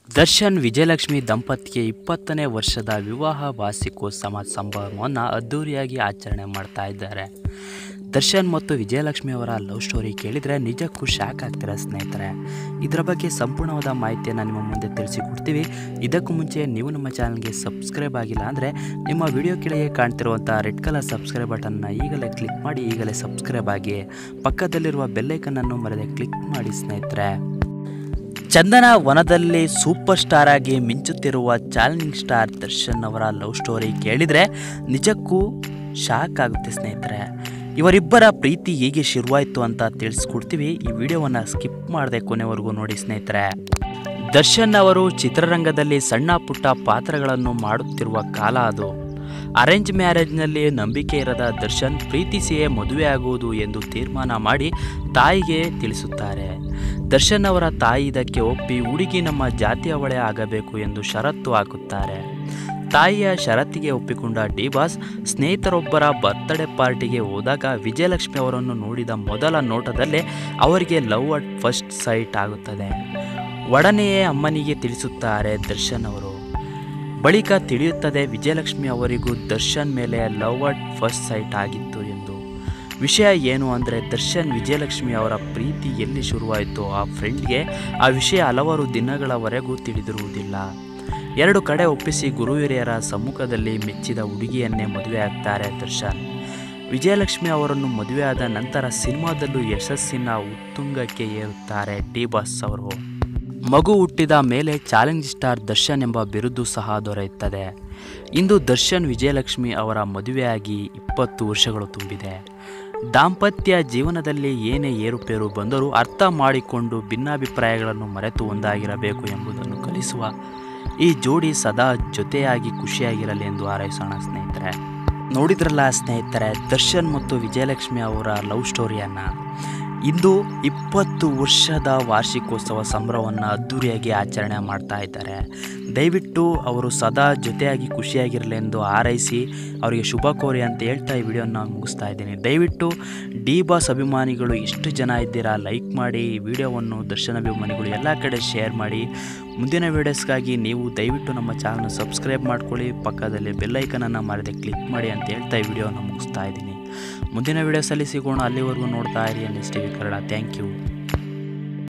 ದರ್ಶನ್ ವಿಜಯಲಕ್ಷ್ಮಿ ದಂಪತಿಗೆ ಇಪ್ಪತ್ತನೇ ವರ್ಷದ ವಿವಾಹ ವಾರ್ಷಿಕೋತ್ಸವ ಸಂಭ್ರಮವನ್ನು ಅದ್ಧೂರಿಯಾಗಿ ಆಚರಣೆ ಮಾಡ್ತಾ ಇದ್ದಾರೆ ದರ್ಶನ್ ಮತ್ತು ವಿಜಯಲಕ್ಷ್ಮಿ ಅವರ ಲವ್ ಸ್ಟೋರಿ ಕೇಳಿದರೆ ನಿಜಕ್ಕೂ ಶಾಕ್ ಆಗ್ತಾರೆ ಸ್ನೇಹಿತರೆ ಇದರ ಬಗ್ಗೆ ಸಂಪೂರ್ಣವಾದ ಮಾಹಿತಿಯನ್ನು ನಿಮ್ಮ ಮುಂದೆ ತಿಳಿಸಿಕೊಡ್ತೀವಿ ಇದಕ್ಕೂ ಮುಂಚೆ ನೀವು ನಮ್ಮ ಚಾನಲ್ಗೆ ಸಬ್ಸ್ಕ್ರೈಬ್ ಆಗಿಲ್ಲ ಅಂದರೆ ನಿಮ್ಮ ವಿಡಿಯೋ ಕೆಳಗೆ ಕಾಣ್ತಿರುವಂಥ ರೆಡ್ ಕಲರ್ ಸಬ್ಸ್ಕ್ರೈಬ್ ಬಟನ್ನ ಈಗಲೇ ಕ್ಲಿಕ್ ಮಾಡಿ ಈಗಲೇ ಸಬ್ಸ್ಕ್ರೈಬ್ ಆಗಿ ಪಕ್ಕದಲ್ಲಿರುವ ಬೆಲ್ಲೈಕನ್ನನ್ನು ಮರದೆ ಕ್ಲಿಕ್ ಮಾಡಿ ಸ್ನೇಹಿತರೆ ಚಂದನ ವನದಲ್ಲಿ ಸೂಪರ್ ಸ್ಟಾರ್ ಆಗಿ ಮಿಂಚುತ್ತಿರುವ ಚಾಲೆಂಜಿಂಗ್ ಸ್ಟಾರ್ ದರ್ಶನ್ ಅವರ ಲವ್ ಸ್ಟೋರಿ ಕೇಳಿದರೆ ನಿಜಕ್ಕೂ ಶಾಕ್ ಆಗುತ್ತೆ ಸ್ನೇಹಿತರೆ ಇವರಿಬ್ಬರ ಪ್ರೀತಿ ಹೇಗೆ ಶುರುವಾಯಿತು ಅಂತ ತಿಳಿಸ್ಕೊಡ್ತೀವಿ ಈ ವಿಡಿಯೋವನ್ನು ಸ್ಕಿಪ್ ಮಾಡದೆ ಕೊನೆವರೆಗೂ ನೋಡಿ ಸ್ನೇಹಿತರೆ ದರ್ಶನ್ ಅವರು ಚಿತ್ರರಂಗದಲ್ಲಿ ಸಣ್ಣ ಪುಟ್ಟ ಪಾತ್ರಗಳನ್ನು ಮಾಡುತ್ತಿರುವ ಕಾಲ ಅದು ಅರೇಂಜ್ ಮ್ಯಾರೇಜ್ನಲ್ಲಿ ನಂಬಿಕೆ ಇರದ ದರ್ಶನ್ ಪ್ರೀತಿಸಿಯೇ ಮದುವೆಯಾಗುವುದು ಎಂದು ತೀರ್ಮಾನ ಮಾಡಿ ತಾಯಿಗೆ ತಿಳಿಸುತ್ತಾರೆ ದರ್ಶನ್ ಅವರ ತಾಯಿ ಇದಕ್ಕೆ ಒಪ್ಪಿ ಹುಡುಗಿ ನಮ್ಮ ಜಾತಿಯವಳೇ ಆಗಬೇಕು ಎಂದು ಷರತ್ತು ಹಾಕುತ್ತಾರೆ ತಾಯಿಯ ಷರತ್ತಿಗೆ ಒಪ್ಪಿಕೊಂಡ ಡಿ ಬಾಸ್ ಸ್ನೇಹಿತರೊಬ್ಬರ ಬರ್ತ್ಡೇ ಪಾರ್ಟಿಗೆ ಹೋದಾಗ ವಿಜಯಲಕ್ಷ್ಮಿ ಅವರನ್ನು ನೋಡಿದ ಮೊದಲ ನೋಟದಲ್ಲೇ ಅವರಿಗೆ ಲವ್ ಅಟ್ ಫಸ್ಟ್ ಸೈಟ್ ಆಗುತ್ತದೆ ಒಡನೆಯೇ ಅಮ್ಮನಿಗೆ ತಿಳಿಸುತ್ತಾರೆ ದರ್ಶನ್ ಅವರು ಬಳಿಕ ತಿಳಿಯುತ್ತದೆ ವಿಜಯಲಕ್ಷ್ಮಿ ಅವರಿಗೂ ದರ್ಶನ್ ಮೇಲೆ ಲವ್ ಅಟ್ ಫಸ್ಟ್ ಸೈಟ್ ಆಗಿತ್ತು ಎಂದು ವಿಷಯ ಏನು ಅಂದರೆ ದರ್ಶನ್ ವಿಜಯಲಕ್ಷ್ಮಿ ಅವರ ಪ್ರೀತಿ ಎಲ್ಲಿ ಶುರುವಾಯಿತು ಆ ಫ್ರೆಂಡ್ಗೆ ಆ ವಿಷಯ ಹಲವಾರು ದಿನಗಳವರೆಗೂ ತಿಳಿದಿರುವುದಿಲ್ಲ ಎರಡು ಕಡೆ ಒಪ್ಪಿಸಿ ಗುರು ಹಿರಿಯರ ಸಮ್ಮುಖದಲ್ಲಿ ಮೆಚ್ಚಿದ ಹುಡುಗಿಯನ್ನೇ ಮದುವೆ ಆಗ್ತಾರೆ ದರ್ಶನ್ ವಿಜಯಲಕ್ಷ್ಮಿ ಅವರನ್ನು ಮದುವೆಯಾದ ನಂತರ ಸಿನಿಮಾದಲ್ಲೂ ಯಶಸ್ಸಿನ ಉತ್ತುಂಗಕ್ಕೆ ಏರುತ್ತಾರೆ ಡಿ ಬಾಸ್ ಅವರು ಮಗು ಹುಟ್ಟಿದ ಮೇಲೆ ಚಾಲೆಂಜ್ ಸ್ಟಾರ್ ದರ್ಶನ್ ಎಂಬ ಬಿರುದು ಸಹ ದೊರೆಯುತ್ತದೆ ಇಂದು ದರ್ಶನ್ ವಿಜಯಲಕ್ಷ್ಮಿ ಅವರ ಮದುವೆಯಾಗಿ ಇಪ್ಪತ್ತು ವರ್ಷಗಳು ತುಂಬಿದೆ ದಾಂಪತ್ಯ ಜೀವನದಲ್ಲಿ ಏನೇ ಏರುಪೇರು ಬಂದರೂ ಅರ್ಥ ಮಾಡಿಕೊಂಡು ಭಿನ್ನಾಭಿಪ್ರಾಯಗಳನ್ನು ಮರೆತು ಒಂದಾಗಿರಬೇಕು ಎಂಬುದನ್ನು ಕಲಿಸುವ ಈ ಜೋಡಿ ಸದಾ ಜೊತೆಯಾಗಿ ಖುಷಿಯಾಗಿರಲಿ ಎಂದು ಹಾರೈಸೋಣ ಸ್ನೇಹಿತರೆ ನೋಡಿದ್ರಲ್ಲ ಸ್ನೇಹಿತರೆ ದರ್ಶನ್ ಮತ್ತು ವಿಜಯಲಕ್ಷ್ಮಿ ಅವರ ಲವ್ ಸ್ಟೋರಿಯನ್ನು ಇಂದು ಇಪ್ಪತ್ತು ವರ್ಷದ ವಾರ್ಷಿಕೋತ್ಸವ ಸಂಭ್ರಮವನ್ನು ಅದ್ಧೂರಿಯಾಗಿ ಆಚರಣೆ ಮಾಡ್ತಾ ಇದ್ದಾರೆ ದಯವಿಟ್ಟು ಅವರು ಸದಾ ಜೊತೆಯಾಗಿ ಖುಷಿಯಾಗಿರಲಿ ಎಂದು ಹಾರೈಸಿ ಅವರಿಗೆ ಶುಭ ಕೋರಿ ಅಂತ ಹೇಳ್ತಾ ಈ ವಿಡಿಯೋನ ಮುಗಿಸ್ತಾ ಇದ್ದೀನಿ ದಯವಿಟ್ಟು ಡಿ ಬಾಸ್ ಅಭಿಮಾನಿಗಳು ಎಷ್ಟು ಜನ ಇದ್ದೀರಾ ಲೈಕ್ ಮಾಡಿ ಈ ವಿಡಿಯೋವನ್ನು ದರ್ಶನ ಅಭಿಮಾನಿಗಳು ಎಲ್ಲ ಕಡೆ ಶೇರ್ ಮಾಡಿ ಮುಂದಿನ ವೀಡಿಯೋಸ್ಗಾಗಿ ನೀವು ದಯವಿಟ್ಟು ನಮ್ಮ ಚಾನಲ್ನ ಸಬ್ಸ್ಕ್ರೈಬ್ ಮಾಡ್ಕೊಳ್ಳಿ ಪಕ್ಕದಲ್ಲಿ ಬೆಲ್ಲೈಕನನ್ನು ಮರದೆ ಕ್ಲಿಕ್ ಮಾಡಿ ಅಂತ ಹೇಳ್ತಾ ಈ ವಿಡಿಯೋನ ಮುಗಿಸ್ತಾ ಇದ್ದೀನಿ ಮುಂದಿನ ವೀಡಿಯೋಸಲ್ಲಿ ಸಿಗೋಣ ಅಲ್ಲಿವರೆಗೂ ನೋಡ್ತಾ ಇರಿ N S T V Kannada thank you